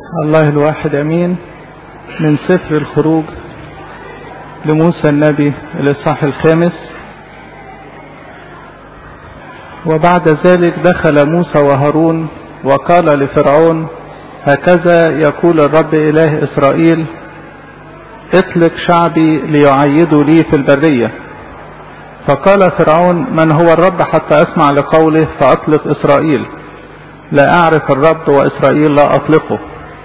الله الواحد امين من سفر الخروج لموسى النبي الاصحاح الخامس وبعد ذلك دخل موسى وهارون وقال لفرعون هكذا يقول الرب اله اسرائيل اطلق شعبي ليعيدوا لي في البرية فقال فرعون من هو الرب حتى اسمع لقوله فاطلق اسرائيل لا اعرف الرب واسرائيل لا اطلقه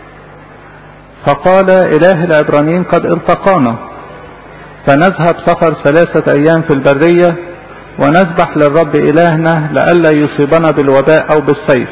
فقال اله العبرانيين قد التقانا فنذهب سفر ثلاثة ايام في البرية ونذبح للرب الهنا لئلا يصيبنا بالوباء او بالسيف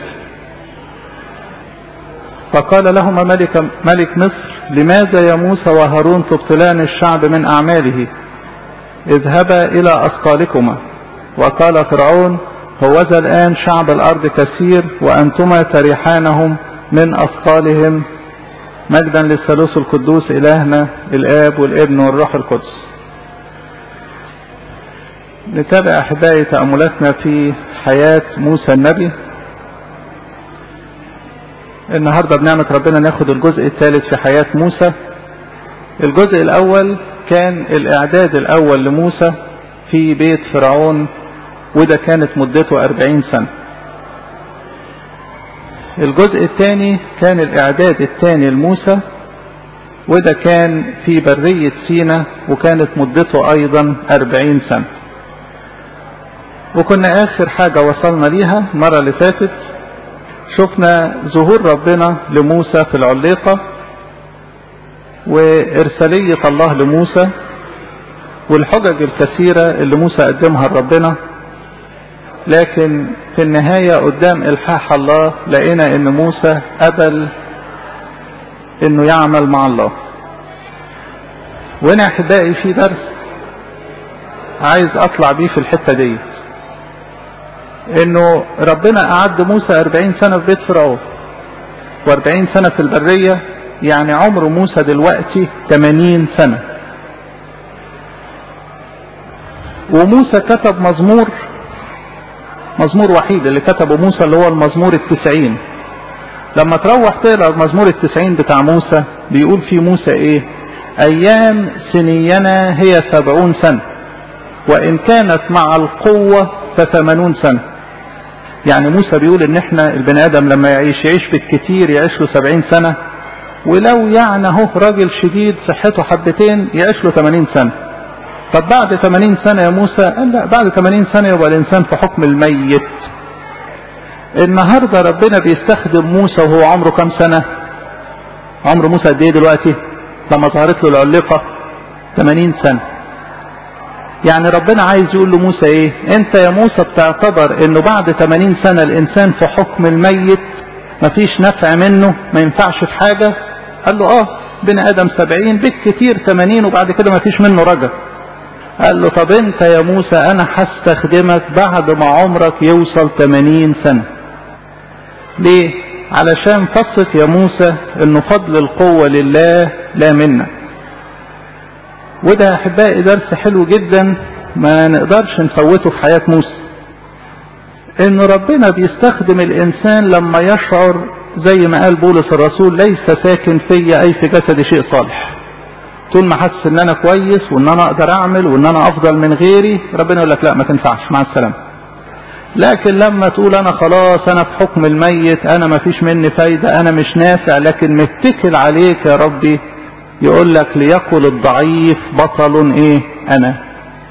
فقال لهما ملك, ملك مصر لماذا يا موسى وهارون تبطلان الشعب من اعماله اذهبا الى اثقالكما وقال فرعون هوذا الان شعب الارض كثير وانتما تريحانهم من اثقالهم مجدا للثالوث القدوس إلهنا الآب والابن والروح القدس نتابع أحبائي تأملاتنا في حياة موسى النبي النهاردة بنعمة ربنا ناخد الجزء الثالث في حياة موسى الجزء الأول كان الإعداد الأول لموسى في بيت فرعون وده كانت مدته أربعين سنة الجزء الثاني كان الإعداد الثاني لموسى وده كان في برية سينا وكانت مدته أيضا أربعين سنة وكنا آخر حاجة وصلنا ليها المرة اللي فاتت شفنا ظهور ربنا لموسى في العليقة وإرسالية الله لموسى والحجج الكثيرة اللي موسى قدمها لربنا لكن في النهاية قدام إلحاح الله لقينا ان موسى قبل انه يعمل مع الله وهنا احبائي في درس عايز اطلع بيه في الحتة دي انه ربنا اعد موسى اربعين سنة في بيت فرعون واربعين سنة في البرية يعني عمر موسى دلوقتي تمانين سنة وموسى كتب مزمور مزمور وحيد اللي كتبه موسى اللي هو المزمور التسعين لما تروح تقرا المزمور التسعين بتاع موسى بيقول في موسى ايه ايام سنينا هي سبعون سنة وان كانت مع القوة فثمانون سنة يعني موسى بيقول ان احنا البني ادم لما يعيش يعيش بالكتير يعيش له سبعين سنة ولو يعني اهو راجل شديد صحته حبتين يعيش له 80 سنة طب بعد 80 سنة يا موسى قال لا بعد 80 سنة يبقى الإنسان في حكم الميت النهاردة ربنا بيستخدم موسى وهو عمره كم سنة عمر موسى قد ايه دلوقتي لما ظهرت له العلقة 80 سنة يعني ربنا عايز يقول لموسى ايه انت يا موسى بتعتبر انه بعد 80 سنة الانسان في حكم الميت مفيش نفع منه ما ينفعش في حاجة قال له اه بني ادم 70 بالكتير 80 وبعد كده مفيش منه رجع قال له طب انت يا موسى انا هستخدمك بعد ما عمرك يوصل 80 سنة ليه علشان فصت يا موسى ان فضل القوة لله لا منا وده يا احبائي درس حلو جدا ما نقدرش نفوته في حياة موسى ان ربنا بيستخدم الانسان لما يشعر زي ما قال بولس الرسول ليس ساكن فيا اي في جسدي شيء صالح طول ما حاسس ان انا كويس وان انا اقدر اعمل وان انا افضل من غيري ربنا يقول لك لا ما تنفعش مع السلامه لكن لما تقول انا خلاص انا في حكم الميت انا ما فيش مني فايده انا مش نافع لكن متكل عليك يا ربي يقول لك ليقل الضعيف بطل ايه انا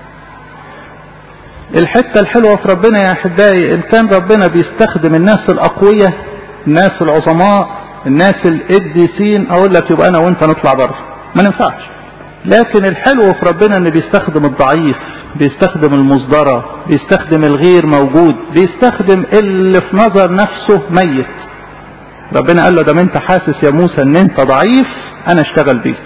الحته الحلوه في ربنا يا احبائي ان كان ربنا بيستخدم الناس الاقوياء الناس العظماء الناس القديسين اقول لك يبقى انا وانت نطلع بره ما ننفعش لكن الحلو في ربنا ان بيستخدم الضعيف بيستخدم المصدرة بيستخدم الغير موجود بيستخدم اللي في نظر نفسه ميت ربنا قال له ده انت حاسس يا موسى ان انت ضعيف انا اشتغل بيك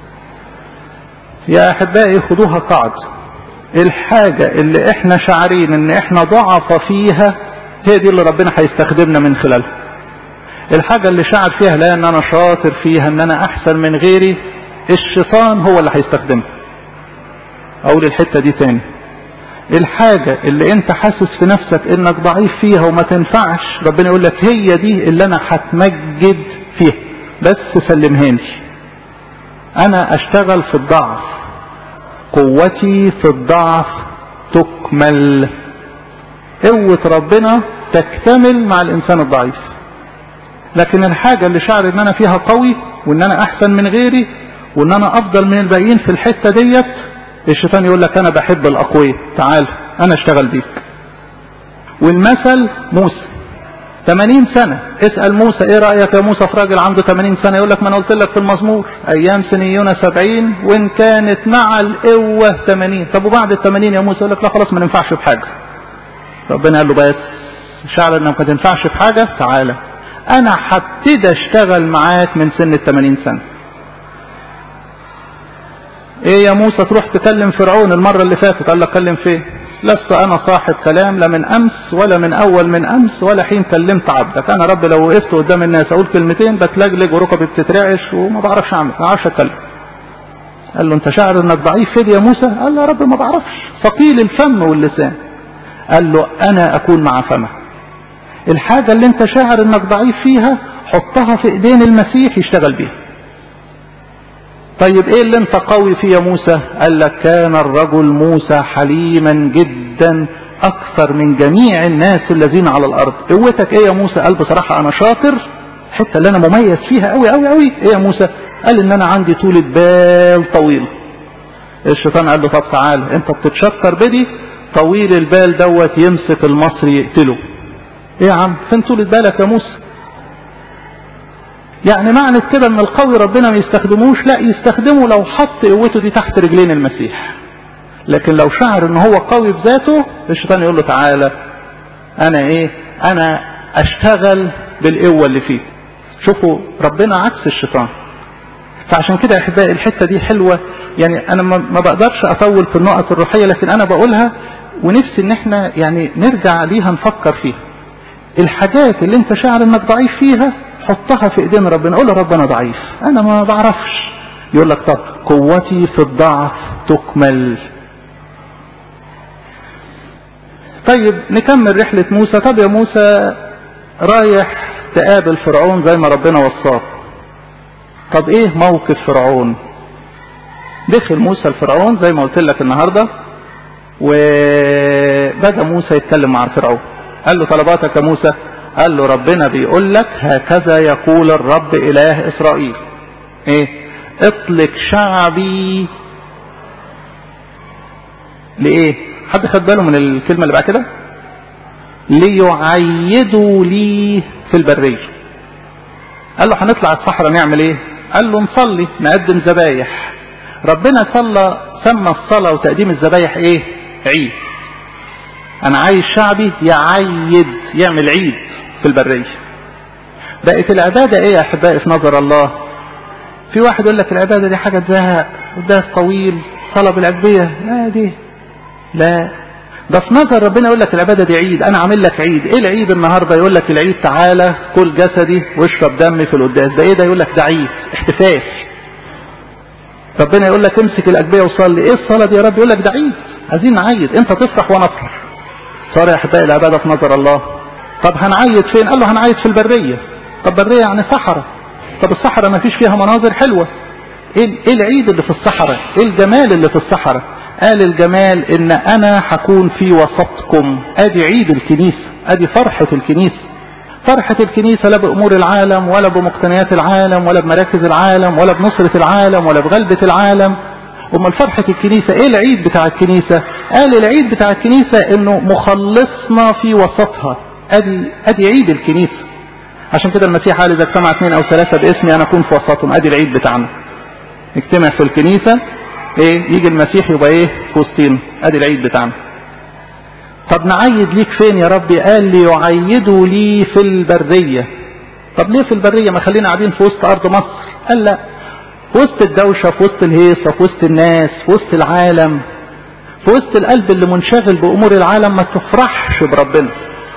يا احبائي خدوها قاعدة الحاجة اللي احنا شعرين ان احنا ضعف فيها هي دي اللي ربنا هيستخدمنا من خلالها الحاجة اللي شعر فيها لا ان انا شاطر فيها ان انا احسن من غيري الشيطان هو اللي هيستخدمها اقول الحتة دي تاني الحاجة اللي انت حاسس في نفسك انك ضعيف فيها وما تنفعش ربنا يقول لك هي دي اللي انا هتمجد فيها بس سلمهاني انا اشتغل في الضعف قوتي في الضعف تكمل قوة ربنا تكتمل مع الانسان الضعيف لكن الحاجة اللي شعر ان انا فيها قوي وان انا احسن من غيري وان انا افضل من الباقيين في الحتة ديت الشيطان يقول لك انا بحب الاقوياء تعال انا اشتغل بيك والمثل موسى 80 سنة اسأل موسى ايه رأيك يا موسى في راجل عنده 80 سنة يقول لك ما انا قلت لك في المزمور ايام سنيون 70 وان كانت مع القوة 80 طب وبعد ال 80 يا موسى يقول لك لا خلاص ما ننفعش في حاجة ربنا قال له بس شعر انك ما تنفعش في حاجة تعالى انا هبتدي اشتغل معاك من سن ال 80 سنة ايه يا موسى تروح تكلم فرعون المرة اللي فاتت قال لك كلم فين لست انا صاحب كلام لا من امس ولا من اول من امس ولا حين كلمت عبدك انا رب لو وقفت قدام الناس اقول كلمتين بتلجلج وركبي بتترعش وما بعرفش اعمل ما بعرفش اتكلم قال له انت شاعر انك ضعيف فين يا موسى قال له يا رب ما بعرفش ثقيل الفم واللسان قال له انا اكون مع فمك الحاجة اللي انت شاعر انك ضعيف فيها حطها في ايدين المسيح يشتغل بيها طيب ايه اللي انت قوي فيه يا موسى قال لك كان الرجل موسى حليما جدا اكثر من جميع الناس الذين على الارض قوتك ايه يا موسى قال بصراحة انا شاطر الحته اللي انا مميز فيها قوي قوي قوي ايه يا موسى قال ان انا عندي طولة بال طويل الشيطان قال له طب تعال انت بتتشطر بدي طويل البال دوت يمسك المصري يقتله ايه يا عم فين طولة بالك يا موسى يعني معنى كده ان القوي ربنا ما يستخدموش لا يستخدمه لو حط قوته دي تحت رجلين المسيح لكن لو شعر ان هو قوي بذاته الشيطان يقول له تعالى انا ايه انا اشتغل بالقوة اللي فيه شوفوا ربنا عكس الشيطان فعشان كده يا احبائي الحته دي حلوه يعني انا ما بقدرش اطول في النقط الروحيه لكن انا بقولها ونفسي ان احنا يعني نرجع ليها نفكر فيها الحاجات اللي انت شاعر انك ضعيف فيها حطها في ايدين ربنا قول رب انا ضعيف انا ما بعرفش يقول لك طب قوتي في الضعف تكمل طيب نكمل رحلة موسى طب يا موسى رايح تقابل فرعون زي ما ربنا وصاك طب ايه موقف فرعون دخل موسى الفرعون زي ما قلت لك النهاردة وبدأ موسى يتكلم مع فرعون قال له طلباتك يا موسى قال له ربنا بيقول لك هكذا يقول الرب اله اسرائيل ايه اطلق شعبي لايه حد خد باله من الكلمة اللي بعد كده ليعيدوا لي في البرية قال له هنطلع الصحراء نعمل ايه قال له نصلي نقدم ذبايح ربنا صلى سمى الصلاة وتقديم الذبايح ايه عيد انا عايز شعبي يعيد يعمل عيد في البرية بقت العبادة ايه يا احبائي في نظر الله في واحد يقول لك العبادة دي حاجة تزهق وده طويل طلب الأجبية لا دي لا ده في نظر ربنا يقول لك العبادة دي عيد انا عامل لك عيد ايه العيد النهاردة يقول لك العيد تعالى كل جسدي واشرب دمي في القداس ده ايه ده يقول لك ده عيد احتفال ربنا يقول لك امسك الأجبية وصلي ايه الصلاة دي يا رب يقول لك ده عيد عايزين نعيد انت تفرح وانا افرح صار يا احبائي العبادة في نظر الله طب هنعيد فين قال له هنعيد في البرية طب برية يعني صحراء طب الصحراء ما فيش فيها مناظر حلوة ايه العيد اللي في الصحراء ايه الجمال اللي في الصحراء قال الجمال ان انا هكون في وسطكم ادي عيد الكنيسة ادي فرحة الكنيسة فرحة الكنيسة لا بأمور العالم ولا بمقتنيات العالم ولا بمراكز العالم ولا بنصرة العالم ولا بغلبة العالم امال فرحة الكنيسة ايه العيد بتاع الكنيسة قال العيد بتاع الكنيسة انه مخلصنا في وسطها ادي ادي عيد الكنيسة عشان كده المسيح قال اذا اجتمع اثنين او ثلاثة باسمي انا اكون في وسطهم ادي العيد بتاعنا نجتمع في الكنيسة ايه يجي المسيح يبقى ايه في وسطينا ادي العيد بتاعنا طب نعيد ليك فين يا ربي قال لي يعيدوا لي في البرية طب ليه في البرية ما خلينا قاعدين في وسط ارض مصر قال لا في وسط الدوشة في وسط الهيصة في وسط الناس في وسط العالم في وسط القلب اللي منشغل بأمور العالم ما تفرحش بربنا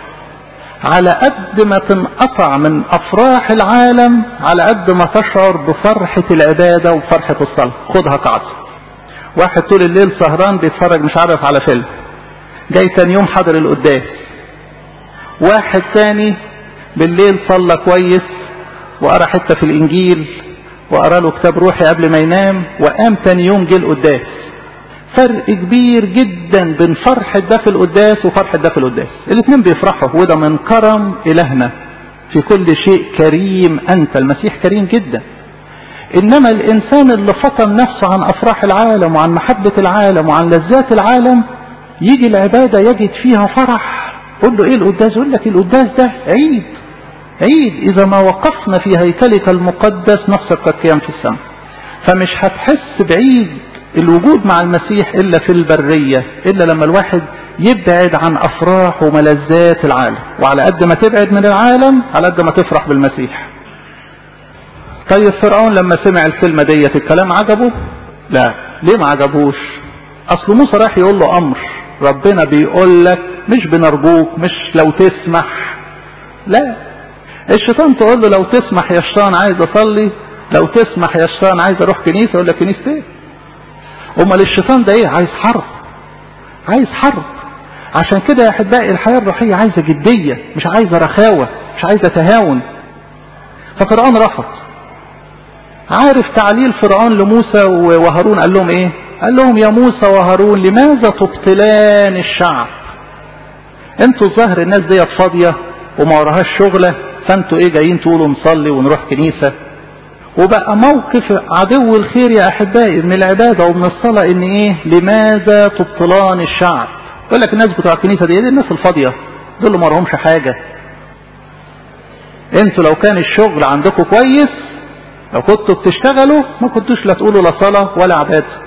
على قد ما تنقطع من أفراح العالم على قد ما تشعر بفرحة العبادة وفرحة الصلاة خدها قاعدة واحد طول الليل سهران بيتفرج مش عارف على فيلم جاي تاني يوم حضر القداس واحد تاني بالليل صلى كويس وقرا حته في الانجيل وقرا له كتاب روحي قبل ما ينام وقام تاني يوم جه القداس فرق كبير جدا بين فرحة ده في القداس وفرحة ده في القداس الاثنين بيفرحوا وده من كرم إلهنا في كل شيء كريم أنت المسيح كريم جدا إنما الإنسان اللي فطن نفسه عن أفراح العالم وعن محبة العالم وعن لذات العالم يجي العبادة يجد فيها فرح قل له إيه القداس يقول لك القداس ده عيد عيد إذا ما وقفنا في هيكلك المقدس نحسب كالقيام في السماء فمش هتحس بعيد الوجود مع المسيح إلا في البرية إلا لما الواحد يبعد عن أفراح وملذات العالم وعلى قد ما تبعد من العالم على قد ما تفرح بالمسيح طيب فرعون لما سمع الكلمة ديت الكلام عجبه لا ليه ما عجبوش أصل موسى راح يقول له أمر ربنا بيقول لك مش بنرجوك مش لو تسمح لا الشيطان تقول له لو تسمح يا شيطان عايز اصلي لو تسمح يا شيطان عايز اروح كنيسه يقول لك كنيسه ايه امال الشيطان ده ايه عايز حرب عايز حرب عشان كده يا احبائي الحياه الروحيه عايزه جديه مش عايزه رخاوه مش عايزه تهاون ففرعون رفض عارف تعليل فرعون لموسى وهارون قال لهم ايه قال لهم يا موسى وهارون لماذا تبطلان الشعب انتوا الظاهر الناس ديت فاضيه وما وراهاش شغله فانتوا ايه جايين تقولوا نصلي ونروح كنيسه وبقى موقف عدو الخير يا احبائي من العباده ومن الصلاه ان ايه لماذا تبطلان الشعب يقول لك الناس بتوع الكنيسه دي, دي الناس الفاضيه دول ما وراهمش حاجه انتوا لو كان الشغل عندكم كويس لو كنتوا بتشتغلوا ما كنتوش لا تقولوا لا صلاه ولا عباده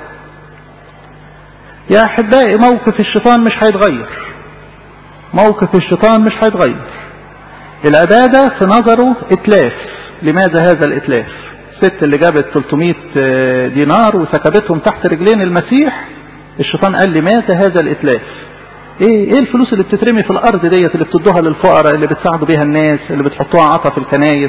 يا احبائي موقف الشيطان مش هيتغير موقف الشيطان مش هيتغير العبادة في نظره اتلاف لماذا هذا الاتلاف الست اللي جابت 300 دينار وسكبتهم تحت رجلين المسيح الشيطان قال لماذا هذا الاتلاف ايه ايه الفلوس اللي بتترمي في الارض ديت اللي بتدوها للفقراء اللي بتساعدوا بيها الناس اللي بتحطوها عطا في الكنايس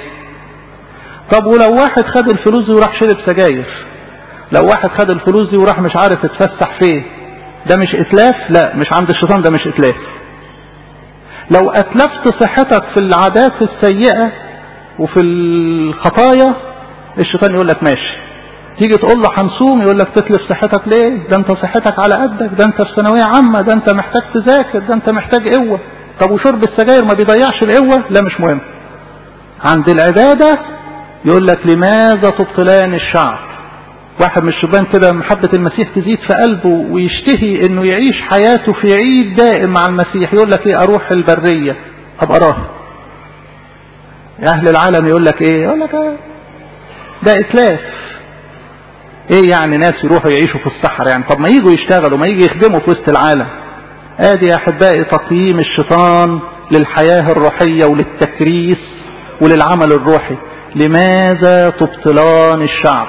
طب ولو واحد خد الفلوس دي وراح شرب سجاير لو واحد خد الفلوس دي وراح مش عارف يتفسح فين ده مش اتلاف لا مش عند الشيطان ده مش اتلاف لو اتلفت صحتك في العادات السيئة وفي الخطايا الشيطان يقول لك ماشي تيجي تقول له هنصوم يقول لك تتلف صحتك ليه ده انت صحتك على قدك ده انت في ثانوية عامة ده انت محتاج تذاكر ده انت محتاج قوة طب وشرب السجاير ما بيضيعش القوة لا مش مهم عند العبادة يقول لك لماذا تبطلان الشعب واحد من الشبان كده محبة المسيح تزيد في قلبه ويشتهي انه يعيش حياته في عيد دائم مع المسيح يقول لك ايه اروح البرية ابقى راهب اهل العالم يقول لك ايه يقول لك ايه ده اتلاف ايه يعني ناس يروحوا يعيشوا في الصحراء يعني طب ما يجوا يشتغلوا ما يجي يخدموا في وسط العالم ادي يا احبائي تقييم الشيطان للحياة الروحية وللتكريس وللعمل الروحي لماذا تبطلان الشعب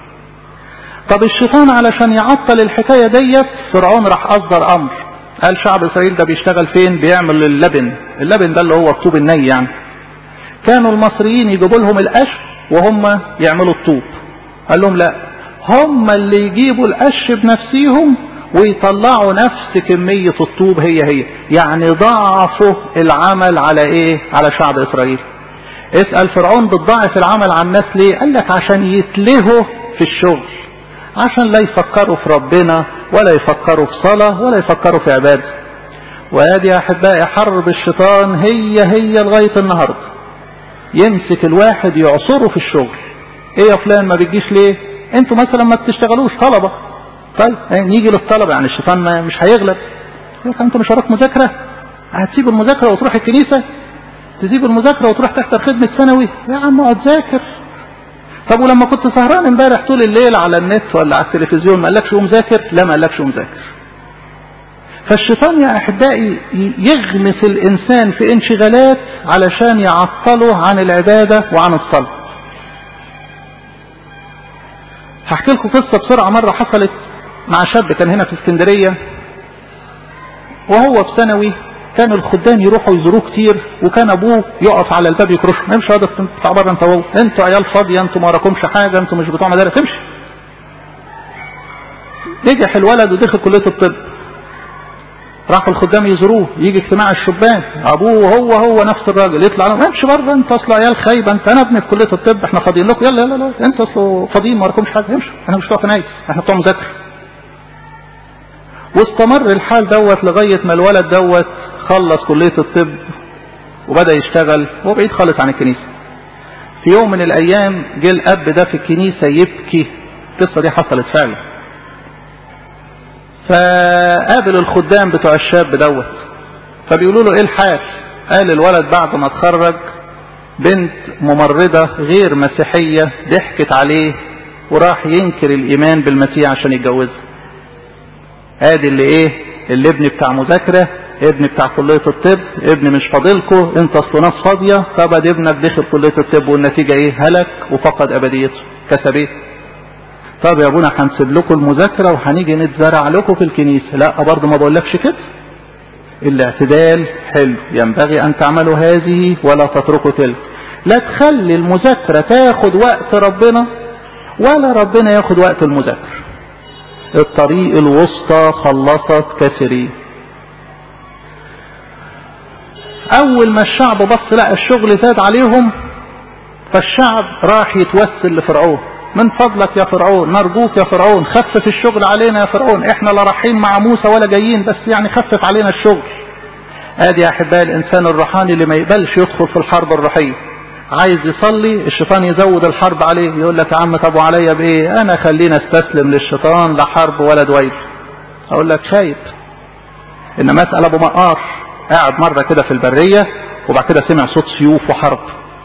طب الشيطان علشان يعطل الحكاية ديت فرعون راح أصدر أمر قال شعب إسرائيل ده بيشتغل فين بيعمل اللبن اللبن ده اللي هو الطوب الني يعني كانوا المصريين يجيبوا لهم القش وهم يعملوا الطوب قال لهم لا هم اللي يجيبوا القش بنفسهم ويطلعوا نفس كمية الطوب هي هي يعني ضعفوا العمل على ايه على شعب اسرائيل اسأل فرعون بتضاعف العمل على الناس ليه قال لك عشان يتلهوا في الشغل عشان لا يفكروا في ربنا ولا يفكروا في صلاة ولا يفكروا في عبادة وادي يا احبائي حرب الشيطان هي هي لغاية النهاردة يمسك الواحد يعصره في الشغل ايه يا فلان ما بتجيش ليه انتوا مثلا ما بتشتغلوش طلبة طيب يعني نيجي للطلبة يعني الشيطان ما مش هيغلب يقول انت مش وراك مذاكرة هتسيب المذاكرة وتروح الكنيسة تسيب المذاكرة وتروح تحضر خدمة ثانوي يا عم اقعد ذاكر طب ولما كنت سهران امبارح طول الليل على النت ولا على التلفزيون ما قالكش قوم ذاكر لا ما قالكش قوم ذاكر فالشيطان يا احبائي يغمس الانسان في انشغالات علشان يعطله عن العبادة وعن الصلاة هحكي لكم قصة بسرعة مرة حصلت مع شاب كان هنا في اسكندرية وهو في ثانوي كان الخدام يروحوا يزوروه كتير وكان ابوه يقف على الباب يكرشه امشي هذا بتاع بره انت وهو انتوا عيال فاضيه انتوا ما وراكمش حاجه انتوا مش بتوع مدارس امشي نجح الولد ودخل كليه الطب راحوا الخدام يزوروه يجي اجتماع الشبان ابوه هو هو نفس الراجل يطلع لهم امشي بره انت اصل عيال خايبه انت انا ابني في كليه الطب احنا فاضيين لكم يلا يلا يلا انت اصل فاضيين ما وراكمش حاجه امشوا احنا مش بتوع نايس احنا بتوع مذاكره واستمر الحال دوت لغايه ما الولد دوت خلص كليه الطب وبدا يشتغل وهو بعيد خالص عن الكنيسه في يوم من الايام جه الاب ده في الكنيسه يبكي القصه دي حصلت فعلا فقابل الخدام بتوع الشاب دوت فبيقولوا له ايه الحال قال الولد بعد ما اتخرج بنت ممرضة غير مسيحية ضحكت عليه وراح ينكر الايمان بالمسيح عشان يتجوزها ادي اللي ايه اللي ابني بتاع مذاكرة ابني بتاع كلية الطب ابني مش فاضلكو انت اصل ناس فاضية فبد ابنك دخل كلية الطب والنتيجة ايه هلك وفقد ابديته كسبيه طب يا ابونا هنسيب لكم المذاكرة وهنيجي نتزرع لكم في الكنيسة لا برضه ما بقولكش كده الاعتدال حلو ينبغي ان تعملوا هذه ولا تتركوا تلك لا تخلي المذاكرة تاخد وقت ربنا ولا ربنا ياخد وقت المذاكرة الطريق الوسطى خلصت كثيرين اول ما الشعب بص لقى الشغل زاد عليهم فالشعب راح يتوسل لفرعون من فضلك يا فرعون نرجوك يا فرعون خفف الشغل علينا يا فرعون احنا لا رايحين مع موسى ولا جايين بس يعني خفف علينا الشغل ادي يا احبائي الانسان الروحاني اللي ما يقبلش يدخل في الحرب الروحيه عايز يصلي الشيطان يزود الحرب عليه يقول لك يا عم طب وعليا بايه انا خلينا استسلم للشيطان لا حرب ولا دويل اقول لك شايب ان مسألة ابو مقار قاعد مرة كده في البرية وبعد كده سمع صوت سيوف وحرب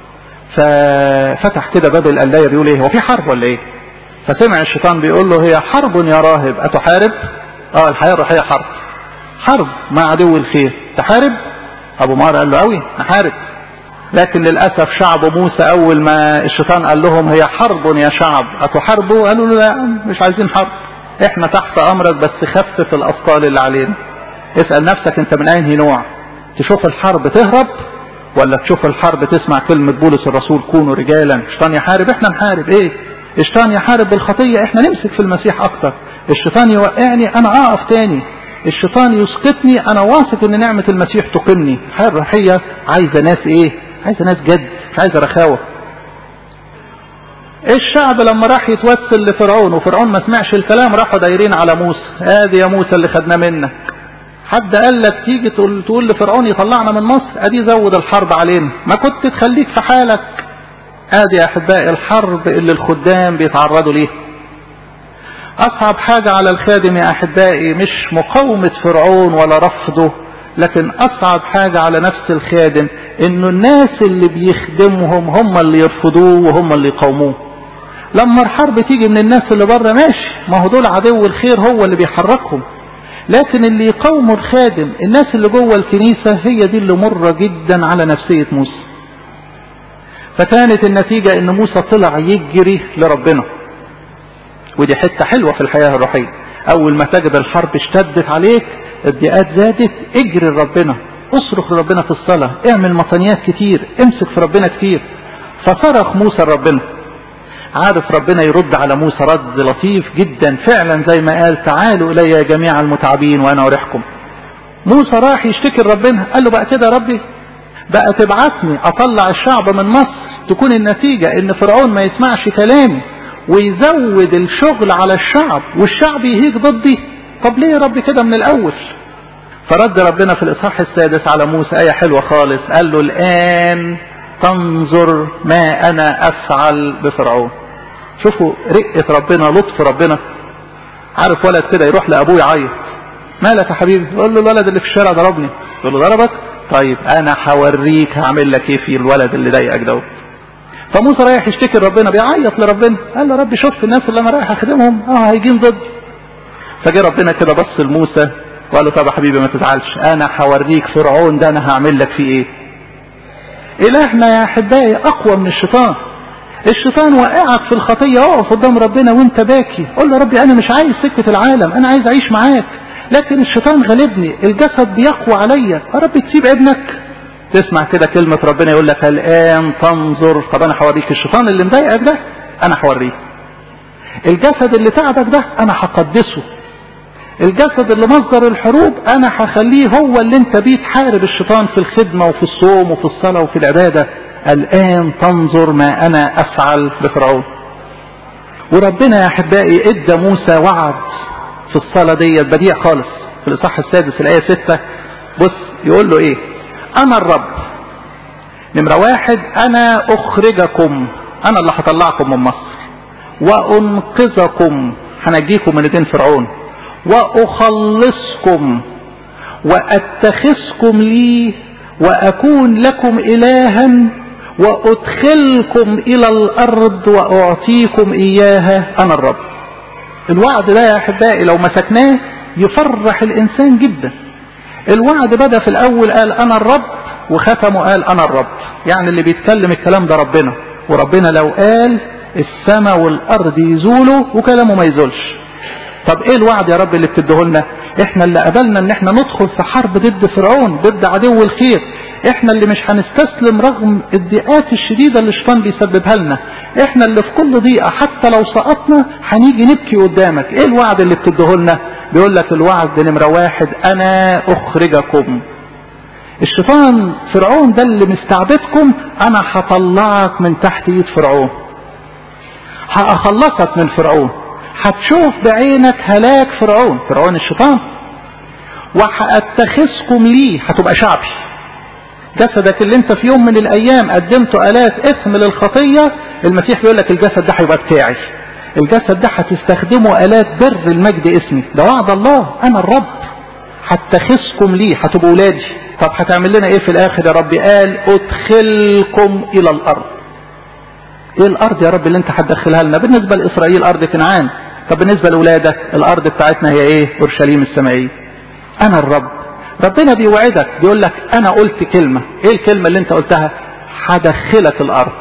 ففتح كده باب القلاية بيقول ايه هو في حرب ولا ايه فسمع الشيطان بيقول له هي حرب يا راهب اتحارب اه الحياة الروحية حرب حرب مع عدو الخير تحارب ابو مار قال له قوي نحارب لكن للأسف شعب موسى أول ما الشيطان قال لهم هي حرب يا شعب أتحاربوا قالوا له لا مش عايزين حرب احنا تحت أمرك بس خفف الأثقال اللي علينا اسأل نفسك انت من أي نوع تشوف الحرب تهرب ولا تشوف الحرب تسمع كلمة بولس الرسول كونوا رجالا الشيطان يحارب احنا نحارب ايه الشيطان يحارب بالخطية احنا نمسك في المسيح اكتر الشيطان يوقعني انا اقف تاني الشيطان يسقطني انا واثق ان نعمة المسيح تقمني الحياة الروحية عايزة ناس ايه عايزة ناس جد مش عايزة رخاوة الشعب لما راح يتوسل لفرعون وفرعون ما سمعش الكلام راحوا دايرين على موسى ادي يا موسى اللي خدناه منك حد قال لك تيجي تقول, تقول لفرعون يطلعنا من مصر ادي زود الحرب علينا ما كنت تخليك في حالك ادي يا احبائي الحرب اللي الخدام بيتعرضوا ليه اصعب حاجة على الخادم يا احبائي مش مقاومة فرعون ولا رفضه لكن اصعب حاجة على نفس الخادم انه الناس اللي بيخدمهم هم اللي يرفضوه وهم اللي يقاوموه لما الحرب تيجي من الناس اللي بره ماشي ما هو دول عدو الخير هو اللي بيحركهم لكن اللي يقاوموا الخادم الناس اللي جوه الكنيسة هي دي اللي مرة جدا على نفسية موسى فكانت النتيجة ان موسى طلع يجري لربنا ودي حتة حلوة في الحياة الروحية اول ما تجد الحرب اشتدت عليك الضيقات زادت اجري لربنا اصرخ لربنا في الصلاة اعمل مطنيات كتير امسك في ربنا كتير فصرخ موسى لربنا عارف ربنا يرد على موسى رد لطيف جدا فعلا زي ما قال تعالوا الي يا جميع المتعبين وانا اريحكم موسى راح يشتكي لربنا قال له بقى كده يا ربي بقى تبعتني اطلع الشعب من مصر تكون النتيجة ان فرعون ما يسمعش كلامي ويزود الشغل على الشعب والشعب يهيج ضدي طب ليه يا رب كده من الاول فرد ربنا في الاصحاح السادس على موسى ايه حلوة خالص قال له الان تنظر ما انا افعل بفرعون شوفوا رقة ربنا لطف ربنا عارف ولد كده يروح لابوه يعيط مالك يا حبيبي يقول له الولد اللي في الشارع ضربني يقول له ضربك طيب انا هوريك هعمل لك ايه في الولد اللي ضايقك دوت فموسى رايح يشتكي لربنا بيعيط لربنا قال له ربي شفت الناس اللي انا رايح اخدمهم اه هيجين ضدي فجه ربنا كده بص لموسى وقال له طب يا حبيبي ما تزعلش انا هوريك فرعون ده انا هعمل لك فيه ايه الهنا يا احبائي اقوى من الشيطان الشيطان وقعك في الخطية اقف قدام ربنا وانت باكي قول له ربي انا مش عايز سكة العالم انا عايز اعيش معاك لكن الشيطان غلبني الجسد بيقوى عليا يا رب تسيب ابنك تسمع كده كلمة ربنا يقول لك الان تنظر طب انا هوريك الشيطان اللي مضايقك ده انا هوريه الجسد اللي تعبك ده انا هقدسه الجسد اللي مصدر الحروب انا هخليه هو اللي انت بيه تحارب الشيطان في الخدمة وفي الصوم وفي الصلاة وفي العبادة الان تنظر ما انا افعل بفرعون وربنا يا احبائي ادى موسى وعد في الصلاة دي بديع خالص في الاصحاح السادس الايه ستة بص يقول له ايه انا الرب نمرة واحد انا اخرجكم انا اللي هطلعكم من مصر وانقذكم هنجيكم من ايدين فرعون واخلصكم واتخذكم لي واكون لكم الها وادخلكم الى الارض واعطيكم اياها انا الرب الوعد ده يا احبائي لو مسكناه يفرح الانسان جدا الوعد بدا في الاول قال انا الرب وختمه قال انا الرب يعني اللي بيتكلم الكلام ده ربنا وربنا لو قال السماء والارض يزولوا وكلامه ما يزولش طب ايه الوعد يا رب اللي بتديه لنا احنا اللي قبلنا ان احنا ندخل في حرب ضد فرعون ضد عدو الخير احنا اللي مش هنستسلم رغم الضيقات الشديدة اللي الشيطان بيسببها لنا احنا اللي في كل ضيقة حتى لو سقطنا هنيجي نبكي قدامك ايه الوعد اللي بتديه لنا بيقول لك الوعد نمرة واحد انا اخرجكم الشيطان فرعون ده اللي مستعبدكم انا هطلعك من تحت ايد فرعون هأخلصك من فرعون هتشوف بعينك هلاك فرعون فرعون الشيطان وهأتخذكم ليه هتبقى شعبي جسدك اللي انت في يوم من الايام قدمته الات اسم للخطية المسيح بيقول لك الجسد ده هيبقى بتاعي الجسد ده هتستخدمه الات بر المجد اسمي ده وعد الله انا الرب هتخذكم ليه هتبقوا ولادي طب هتعمل لنا ايه في الاخر يا رب قال ادخلكم الى الارض ايه الارض يا رب اللي انت هتدخلها لنا بالنسبة لاسرائيل ارض كنعان طب بالنسبة لاولادك الارض بتاعتنا هي ايه اورشليم السمائية انا الرب ربنا بيوعدك بيقول لك انا قلت كلمة ايه الكلمة اللي انت قلتها هدخلك الارض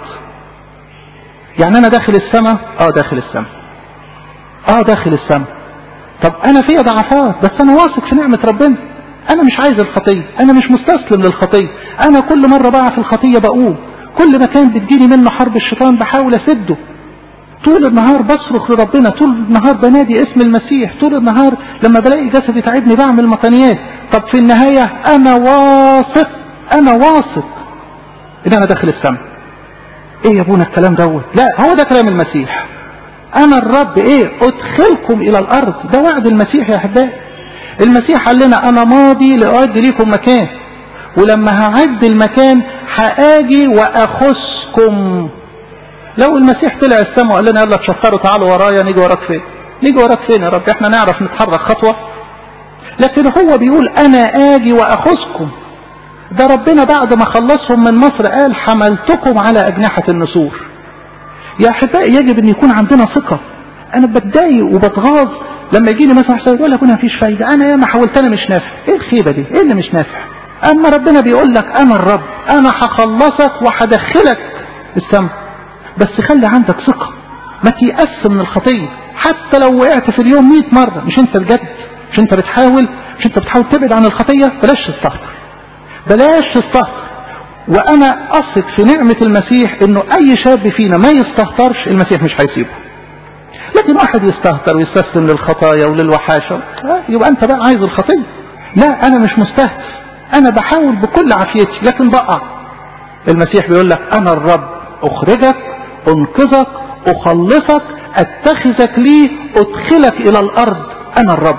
يعني انا داخل السماء اه داخل السماء اه داخل السماء طب انا فيا ضعفات بس انا واثق في نعمة ربنا انا مش عايز الخطية انا مش مستسلم للخطية انا كل مرة بقع في الخطية بقوم كل مكان بتجيني منه حرب الشيطان بحاول اسده طول النهار بصرخ لربنا طول النهار بنادي اسم المسيح طول النهار لما بلاقي جسدي تعبني بعمل مطنيات طب في النهاية انا واثق انا واثق ان انا داخل السماء ايه يا ابونا الكلام دوت لا هو ده كلام المسيح انا الرب ايه ادخلكم الى الارض ده وعد المسيح يا احبائي المسيح قال لنا انا ماضي لاعد ليكم مكان ولما هعد المكان هاجي واخصكم لو المسيح طلع السماء وقال لنا يلا تشفروا تعالوا ورايا نيجي وراك فين نيجي وراك فين يا رب احنا نعرف نتحرك خطوة لكن هو بيقول انا اجي واخذكم ده ربنا بعد ما خلصهم من مصر قال حملتكم على اجنحة النسور يا احبائي يجب ان يكون عندنا ثقة انا بتضايق وبتغاظ لما يجي لي مثلا حساب يقول لك انا مفيش فايدة انا ياما حاولت انا مش نافع ايه الخيبة دي ايه اللي مش نافع اما ربنا بيقول لك انا الرب انا هخلصك وهدخلك السماء بس خلي عندك ثقة ما تيأس من الخطية حتى لو وقعت في اليوم 100 مرة مش انت الجد مش انت بتحاول مش انت بتحاول تبعد عن الخطية بلاش تستهتر بلاش تستهتر وانا اثق في نعمة المسيح انه اي شاب فينا ما يستهترش المسيح مش هيسيبه لكن واحد يستهتر ويستسلم للخطايا وللوحاشة يبقى انت بقى عايز الخطية لا انا مش مستهتر انا بحاول بكل عافيتي لكن بقع المسيح بيقول لك انا الرب اخرجك انقذك اخلصك اتخذك لي ادخلك الى الارض انا الرب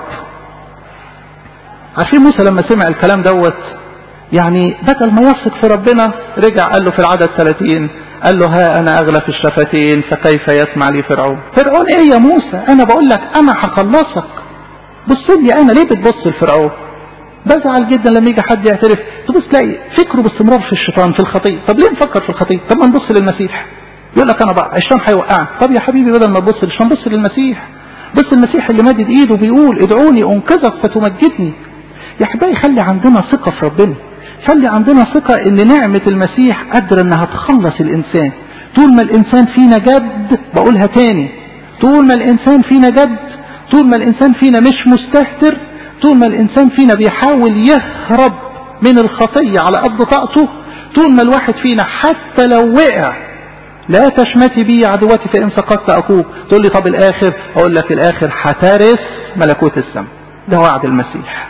عارفين موسى لما سمع الكلام دوت يعني بدل ما يثق في ربنا رجع قال له في العدد 30 قال له ها انا اغلى في الشفتين فكيف يسمع لي فرعون فرعون ايه يا موسى انا بقول لك انا هخلصك بص لي انا ليه بتبص لفرعون بزعل جدا لما يجي حد يعترف تبص تلاقي فكره باستمرار في الشيطان في الخطيه طب ليه نفكر في الخطيه طب ما نبص للمسيح يقول لك انا بقى الشيطان هيوقعك طب يا حبيبي بدل ما تبص للشيطان بص للمسيح بص المسيح اللي مادد ايده بيقول ادعوني انقذك فتمجدني يا حبايبي خلي عندنا ثقه في ربنا خلي عندنا ثقه ان نعمه المسيح قادره انها تخلص الانسان طول ما الانسان فينا جد بقولها تاني طول ما الانسان فينا جد طول ما الانسان فينا مش مستهتر طول ما الانسان فينا بيحاول يهرب من الخطيه على قد طاقته طول ما الواحد فينا حتى لو وقع لا تشمتي بي عدوتي فإن سقطت أخوك تقول لي طب الآخر أقول لك الآخر هترث ملكوت السماء ده وعد المسيح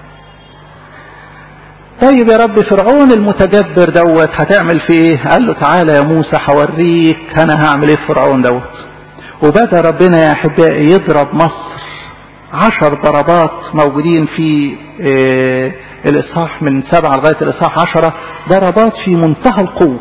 طيب يا رب فرعون المتجبر دوت هتعمل فيه ايه قال له تعالى يا موسى هوريك انا هعمل ايه في فرعون دوت وبدا ربنا يا احبائي يضرب مصر عشر ضربات موجودين في اه الاصحاح من سبعة لغاية الاصحاح عشرة ضربات في منتهى القوة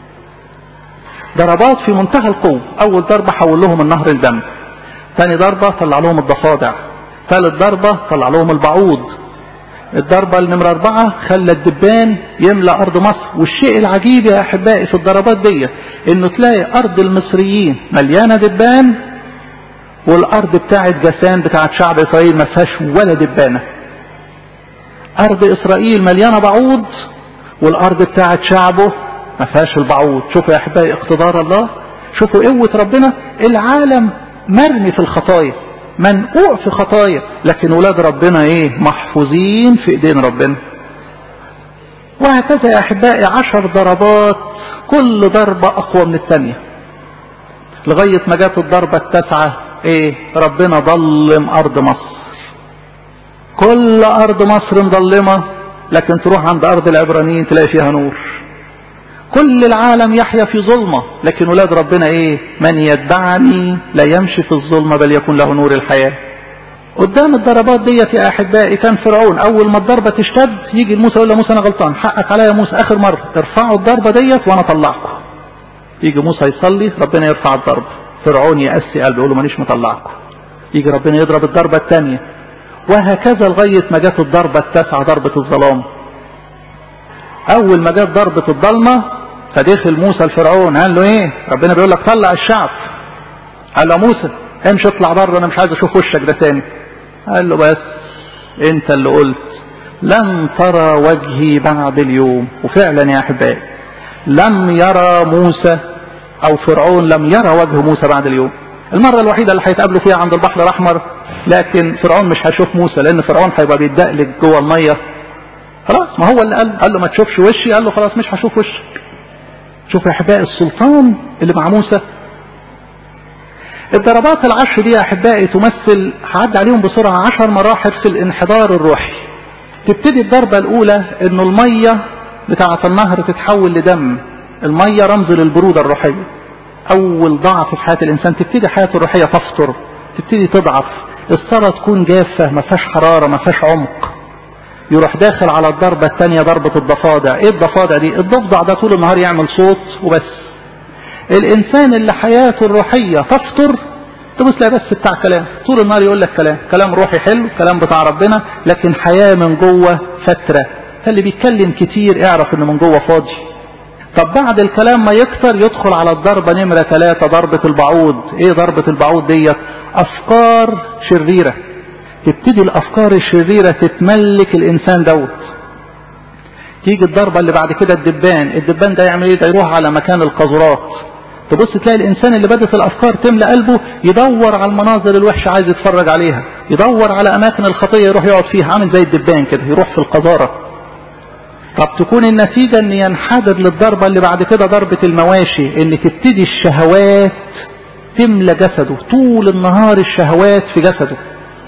ضربات في منتهى القوة اول ضربة حول لهم النهر الدم ثاني ضربة طلع لهم الضفادع ثالث ضربة طلع لهم البعوض الضربة النمرة أربعة خلى الدبان يملأ أرض مصر والشيء العجيب يا أحبائي في الضربات دي إنه تلاقي أرض المصريين مليانة دبان والأرض بتاعت جسان بتاعت شعب إسرائيل ما فيهاش ولا دبانة أرض إسرائيل مليانة بعوض والأرض بتاعت شعبه ما فيهاش البعوض شوفوا يا أحبائي اقتدار الله شوفوا قوة ربنا العالم مرمي في الخطايا منقوع في خطايا لكن ولاد ربنا ايه محفوظين في ايدين ربنا وهكذا يا احبائي عشر ضربات كل ضربة اقوى من الثانية لغاية ما جت الضربة التاسعة ايه ربنا ظلم ارض مصر كل ارض مصر مظلمة لكن تروح عند ارض العبرانيين تلاقي فيها نور كل العالم يحيا في ظلمة لكن ولاد ربنا ايه من يتبعني لا يمشي في الظلمة بل يكون له نور الحياة قدام الضربات ديت يا احبائي كان فرعون اول ما الضربة تشتد يجي موسى يقول له موسى انا غلطان حقك عليا يا موسى اخر مرة ارفعوا الضربة ديت وانا اطلعكم يجي موسى يصلي ربنا يرفع الضربة فرعون يأسي قلبه يقول له مانيش مطلعكم يجي ربنا يضرب الضربة الثانية وهكذا لغاية ما جت الضربة التاسعة ضربة الظلام اول ما جت ضربة الضلمة فدخل موسى الفرعون قال له ايه ربنا بيقول لك طلع الشعب قال له موسى امشي اطلع بره انا مش عايز اشوف وشك ده تاني قال له بس انت اللي قلت لن ترى وجهي بعد اليوم وفعلا يا احبائي لم يرى موسى او فرعون لم يرى وجه موسى بعد اليوم المرة الوحيدة اللي هيتقابلوا فيها عند البحر الاحمر لكن فرعون مش هيشوف موسى لان فرعون هيبقى بيتدقلق جوه المية خلاص ما هو اللي قال قال له ما تشوفش وشي قال له خلاص مش هشوف وشك شوف يا احبائي السلطان اللي مع موسى الضربات العشر دي يا احبائي تمثل هعدي عليهم بسرعه عشر مراحل في الانحدار الروحي تبتدي الضربه الاولى انه الميه بتاعه النهر تتحول لدم الميه رمز للبروده الروحيه اول ضعف في حياه الانسان تبتدي حياته الروحيه تفطر تبتدي تضعف الثرى تكون جافه ما فيهاش حراره ما فيهاش عمق يروح داخل على الضربة الثانية ضربة الضفادع ايه الضفادع دي الضفدع ده طول النهار يعمل صوت وبس الانسان اللي حياته الروحية تفطر تبص لا بس بتاع كلام طول النهار يقول لك كلام كلام روحي حلو كلام بتاع ربنا لكن حياة من جوه فترة فاللي بيتكلم كتير اعرف انه من جوه فاضي طب بعد الكلام ما يكتر يدخل على الضربة نمرة ثلاثة ضربة البعوض ايه ضربة البعوض ديت افكار شريرة تبتدي الافكار الشريرة تتملك الانسان دوت تيجي الضربة اللي بعد كده الدبان الدبان ده يعمل ايه ده يروح على مكان القذرات تبص تلاقي الانسان اللي بدت الافكار تملى قلبه يدور على المناظر الوحشة عايز يتفرج عليها يدور على اماكن الخطية يروح يقعد فيها عامل زي الدبان كده يروح في القذارة طب تكون النتيجة ان ينحدر للضربة اللي بعد كده ضربة المواشي ان تبتدي الشهوات تملى جسده طول النهار الشهوات في جسده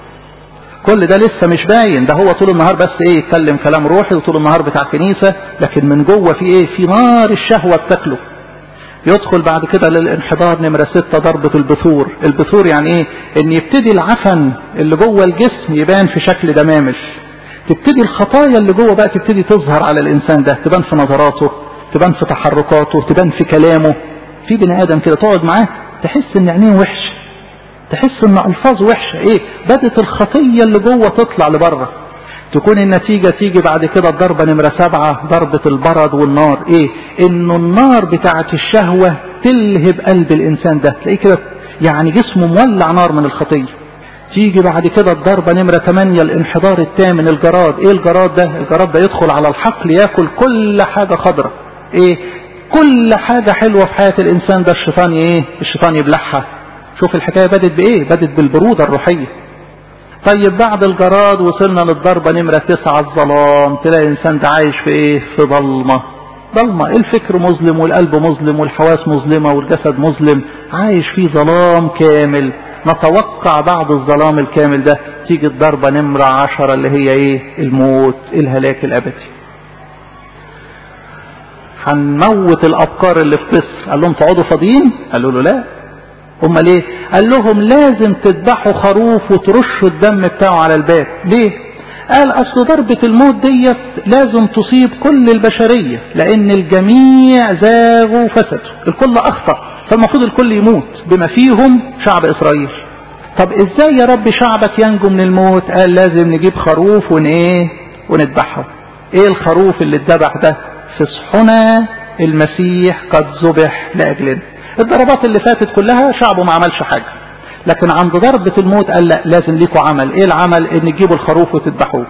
كل ده لسه مش باين ده هو طول النهار بس ايه يتكلم كلام روحي وطول النهار بتاع كنيسة لكن من جوه في ايه في نار الشهوة بتاكله يدخل بعد كده للانحدار نمرة ستة ضربة البثور البثور يعني ايه ان يبتدي العفن اللي جوه الجسم يبان في شكل دمامش تبتدي الخطايا اللي جوه بقى تبتدي تظهر على الانسان ده تبان في نظراته تبان في تحركاته تبان في كلامه في بني ادم كده تقعد معاه تحس ان عينيه وحشه تحس ان الفاظ وحشه ايه بدت الخطيه اللي جوه تطلع لبره تكون النتيجة تيجي بعد كده الضربة نمرة سبعة ضربة البرد والنار ايه انه النار بتاعت الشهوة تلهب قلب الانسان ده تلاقيه كده يعني جسمه مولع نار من الخطية تيجي بعد كده الضربة نمرة 8 الانحدار الثامن الجراد ايه الجراد ده الجراد ده يدخل على الحقل ياكل كل حاجة خضرة ايه كل حاجة حلوة في حياة الانسان ده الشيطان ايه الشيطان يبلعها شوف الحكاية بدت بايه بدت بالبرودة الروحية طيب بعد الجراد وصلنا للضربة نمرة تسعة الظلام تلاقي الانسان ده عايش في ايه في ظلمة ظلمة الفكر مظلم والقلب مظلم والحواس مظلمة والجسد مظلم عايش في ظلام كامل نتوقع بعد الظلام الكامل ده تيجي الضربة نمرة عشرة اللي هي ايه الموت الهلاك الابدي هنموت الابكار اللي في مصر قال لهم تقعدوا فاضيين قالوا له لا هم ليه قال لهم لازم تذبحوا خروف وترشوا الدم بتاعه على الباب ليه قال اصل ضربة الموت ديت لازم تصيب كل البشرية لان الجميع زاغوا وفسدوا الكل اخطأ فالمفروض الكل يموت بما فيهم شعب اسرائيل طب ازاي يا رب شعبك ينجو من الموت قال لازم نجيب خروف ون ايه ونذبحه ايه الخروف اللي اتذبح ده فصحنا المسيح قد ذبح لاجلنا الضربات اللي فاتت كلها شعبه ما عملش حاجة لكن عند ضربة الموت قال لا لازم ليكوا عمل ايه العمل ان تجيبوا الخروف وتذبحوه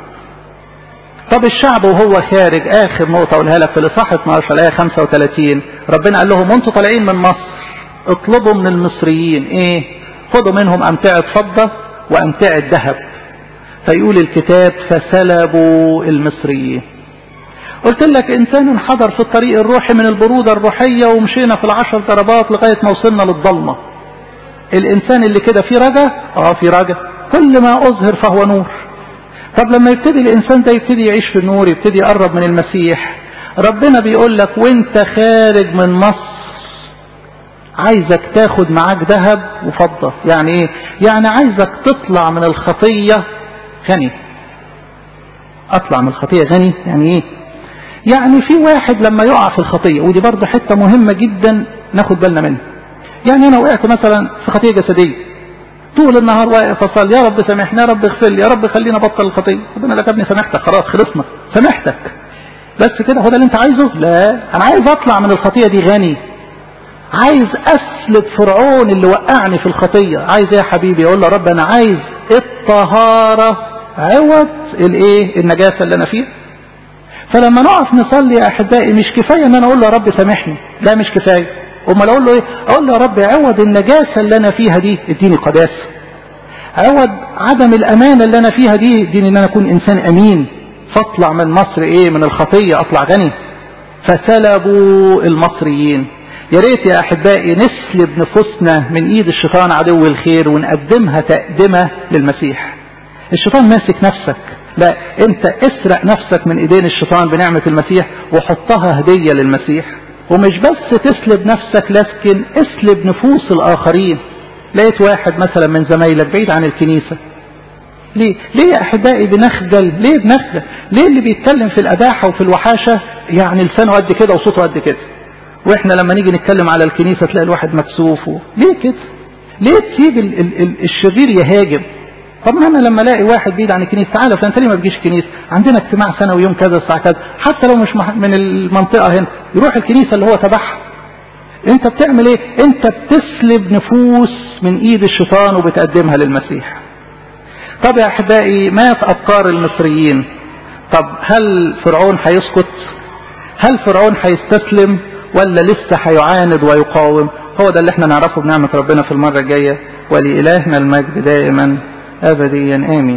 طب الشعب وهو خارج اخر نقطة اقولها لك في الاصحاح 12 الايه 35 ربنا قال لهم وانتوا طالعين من مصر اطلبوا من المصريين ايه خدوا منهم امتعة فضة وامتعة ذهب فيقول الكتاب فسلبوا المصريين قلت لك انسان انحدر في الطريق الروحي من البرودة الروحية ومشينا في العشر ضربات لغاية ما وصلنا للضلمة الانسان اللي كده فيه رجا اه في رجا كل ما اظهر فهو نور طب لما يبتدي الانسان ده يبتدي يعيش في النور يبتدي يقرب من المسيح ربنا بيقول لك وانت خارج من مصر عايزك تاخد معاك ذهب وفضة يعني ايه يعني عايزك تطلع من الخطية غني اطلع من الخطية غني يعني ايه يعني في واحد لما يقع في الخطية ودي برضه حتة مهمة جدا ناخد بالنا منها يعني انا وقعت مثلا في خطية جسدية طول النهار واقف اصلي يا رب سامحني يا رب اغفر لي يا رب خلينا ابطل الخطية ربنا لك ابني سامحتك خلاص خلصنا سامحتك بس كده هو ده اللي انت عايزه لا انا عايز اطلع من الخطية دي غني عايز اسلب فرعون اللي وقعني في الخطية عايز ايه يا حبيبي اقول له رب انا عايز الطهارة عوض الايه النجاسة اللي انا فيها فلما نقف نصلي يا احبائي مش كفايه ان انا اقول له يا رب سامحني لا مش كفايه امال اقول له ايه اقول له يا رب عوض النجاسه اللي انا فيها دي اديني قداسه عوض عدم الامانه اللي انا فيها دي اديني ان انا اكون انسان امين فاطلع من مصر ايه من الخطيه اطلع غني فسلبوا المصريين يا ريت يا احبائي نسلب نفوسنا من ايد الشيطان عدو الخير ونقدمها تقدمه للمسيح الشيطان ماسك نفسك لا انت اسرق نفسك من ايدين الشيطان بنعمة المسيح وحطها هدية للمسيح ومش بس تسلب نفسك لكن اسلب نفوس الاخرين لقيت واحد مثلا من زمايلك بعيد عن الكنيسة ليه ليه يا احبائي بنخجل ليه بنخجل ليه اللي بيتكلم في الاباحة وفي الوحاشة يعني لسانه قد كده وصوته قد كده واحنا لما نيجي نتكلم على الكنيسة تلاقي الواحد مكسوف ليه كده ليه تسيب ال ال ال الشرير يهاجم طب انا لما الاقي واحد بعيد عن الكنيسه تعالى فانت ليه ما بتجيش الكنيسه عندنا اجتماع سنوي يوم كذا الساعه كذا حتى لو مش من المنطقه هنا يروح الكنيسه اللي هو تبعها انت بتعمل ايه انت بتسلب نفوس من ايد الشيطان وبتقدمها للمسيح طب يا احبائي مات ابكار المصريين طب هل فرعون هيسكت هل فرعون هيستسلم ولا لسه هيعاند ويقاوم هو ده اللي احنا نعرفه بنعمه ربنا في المره الجايه ولالهنا المجد دائما أبديا آمين